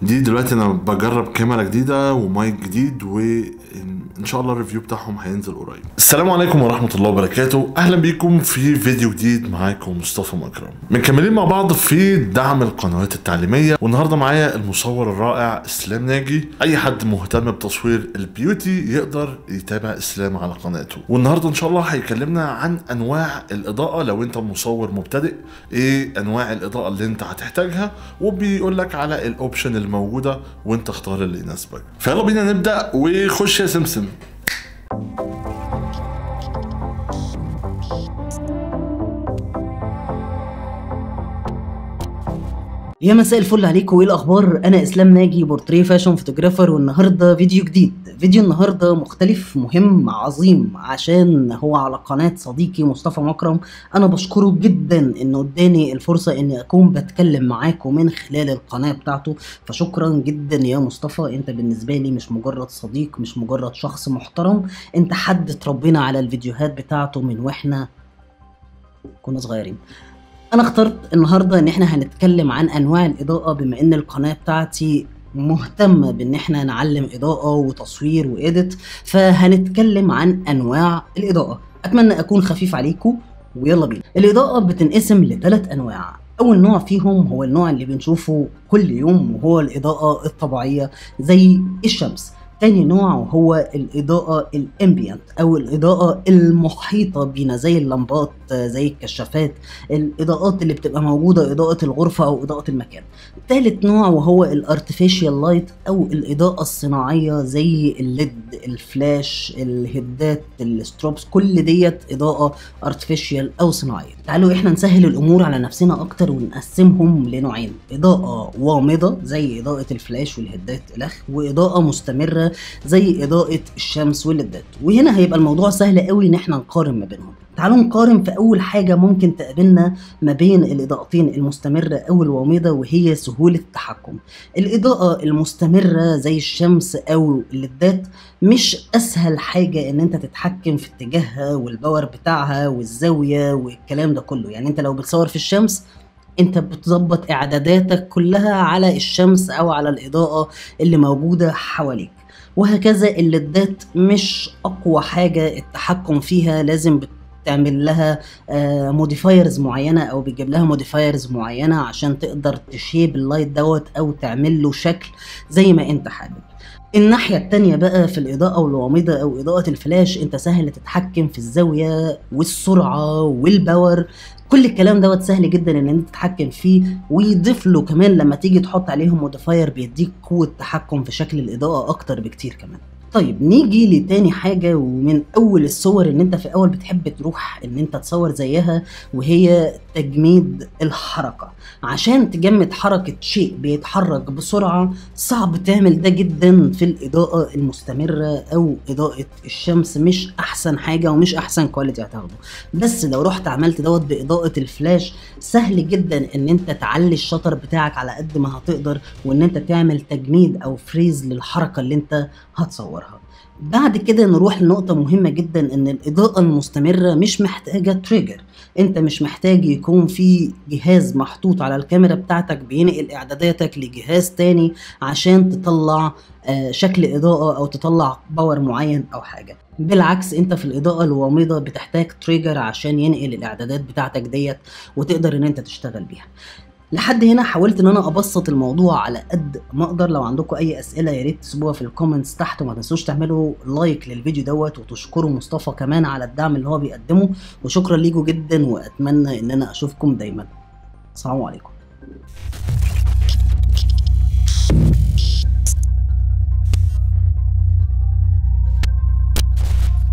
دي دلوقتي انا بجرب كاميرا جديده ومايك جديد وان شاء الله الريفيو بتاعهم هينزل قريب السلام عليكم ورحمه الله وبركاته اهلا بيكم في فيديو جديد معاكم مصطفى مكرم مكملين مع بعض في دعم القنوات التعليميه والنهارده معايا المصور الرائع اسلام ناجي اي حد مهتم بتصوير البيوتي يقدر يتابع اسلام على قناته والنهارده ان شاء الله هيكلمنا عن انواع الاضاءه لو انت مصور مبتدئ ايه انواع الاضاءه اللي انت هتحتاجها وبيقول لك على الاوبشن الموجوده وانت اختار اللي يناسبك فيلا بينا نبدا وخش يا سمسم يا مساء الفل عليكم وايه الاخبار انا اسلام ناجي بورتريه فاشن فوتوغرافر والنهارده فيديو جديد فيديو النهارده مختلف مهم عظيم عشان هو على قناه صديقي مصطفى مكرم انا بشكره جدا انه اداني الفرصه اني اكون بتكلم معاكم من خلال القناه بتاعته فشكرا جدا يا مصطفى انت بالنسبه لي مش مجرد صديق مش مجرد شخص محترم انت حد اتربينا على الفيديوهات بتاعته من واحنا كنا صغيرين انا اخترت النهارده ان احنا هنتكلم عن انواع الاضاءه بما ان القناه بتاعتي مهتمه بان احنا نعلم اضاءه وتصوير وإيديت فهنتكلم عن انواع الاضاءه اتمنى اكون خفيف عليكم ويلا بينا الاضاءه بتنقسم لثلاث انواع اول نوع فيهم هو النوع اللي بنشوفه كل يوم وهو الاضاءه الطبيعيه زي الشمس تاني نوع وهو الإضاءة الامبيانت أو الإضاءة المحيطة بينا زي اللمبات زي الكشافات الإضاءات اللي بتبقى موجودة إضاءة الغرفة أو إضاءة المكان تالت نوع وهو الارتفيشال لايت أو الإضاءة الصناعية زي الليد الفلاش الهدات الستروبس كل ديت إضاءة ارتفيشال أو صناعية تعالوا إحنا نسهل الأمور على نفسنا أكتر ونقسمهم لنوعين إضاءة غامضة زي إضاءة الفلاش والهدات الأخ وإضاءة مستمرة زي اضاءه الشمس والليدات وهنا هيبقى الموضوع سهل قوي ان احنا نقارن ما بينهم تعالوا نقارن في اول حاجه ممكن تقابلنا ما بين الاضاءتين المستمره او الغامضه وهي سهوله التحكم الاضاءه المستمره زي الشمس او الليدات مش اسهل حاجه ان انت تتحكم في اتجاهها والباور بتاعها والزاويه والكلام ده كله يعني انت لو بتصور في الشمس انت بتظبط اعداداتك كلها على الشمس او على الاضاءه اللي موجوده حواليك وهكذا الليدات مش اقوى حاجه التحكم فيها لازم تعمل لها موديفايرز معينه او بتجيب لها موديفايرز معينه عشان تقدر تشيب اللايت دوت او تعمل له شكل زي ما انت حابب الناحية التانية بقى في الإضاءة الغامضة أو إضاءة الفلاش أنت سهل تتحكم في الزاوية والسرعة والباور كل الكلام دوت سهل جدا ان انت تتحكم فيه ويضيف له كمان لما تيجي تحط عليهم موديفاير بيديك قوه تحكم في شكل الاضاءه اكتر بكتير كمان طيب نيجي لتاني حاجة ومن أول الصور إن أنت في الأول بتحب تروح إن أنت تصور زيها وهي تجميد الحركة عشان تجمد حركة شيء بيتحرك بسرعة صعب تعمل ده جدا في الإضاءة المستمرة أو إضاءة الشمس مش أحسن حاجة ومش أحسن كواليتي هتاخده بس لو رحت عملت دوت بإضاءة الفلاش سهل جدا إن أنت تعلي الشطر بتاعك على قد ما هتقدر وإن أنت تعمل تجميد أو فريز للحركة اللي أنت هتصورها بعد كده نروح لنقطة مهمة جدا ان الاضاءة المستمرة مش محتاجة تريجر انت مش محتاج يكون في جهاز محطوط على الكاميرا بتاعتك بينقل اعداداتك لجهاز تاني عشان تطلع شكل اضاءة او تطلع باور معين او حاجة بالعكس انت في الاضاءة الغامضة بتحتاج تريجر عشان ينقل الاعدادات بتاعتك ديت وتقدر ان انت تشتغل بيها لحد هنا حاولت ان انا ابسط الموضوع على قد ما اقدر لو عندكم اي اسئله يا ريت تسيبوها في الكومنتس تحت وما تنسوش تعملوا لايك للفيديو دوت وتشكروا مصطفى كمان على الدعم اللي هو بيقدمه وشكرا ليكم جدا واتمنى ان انا اشوفكم دايما السلام عليكم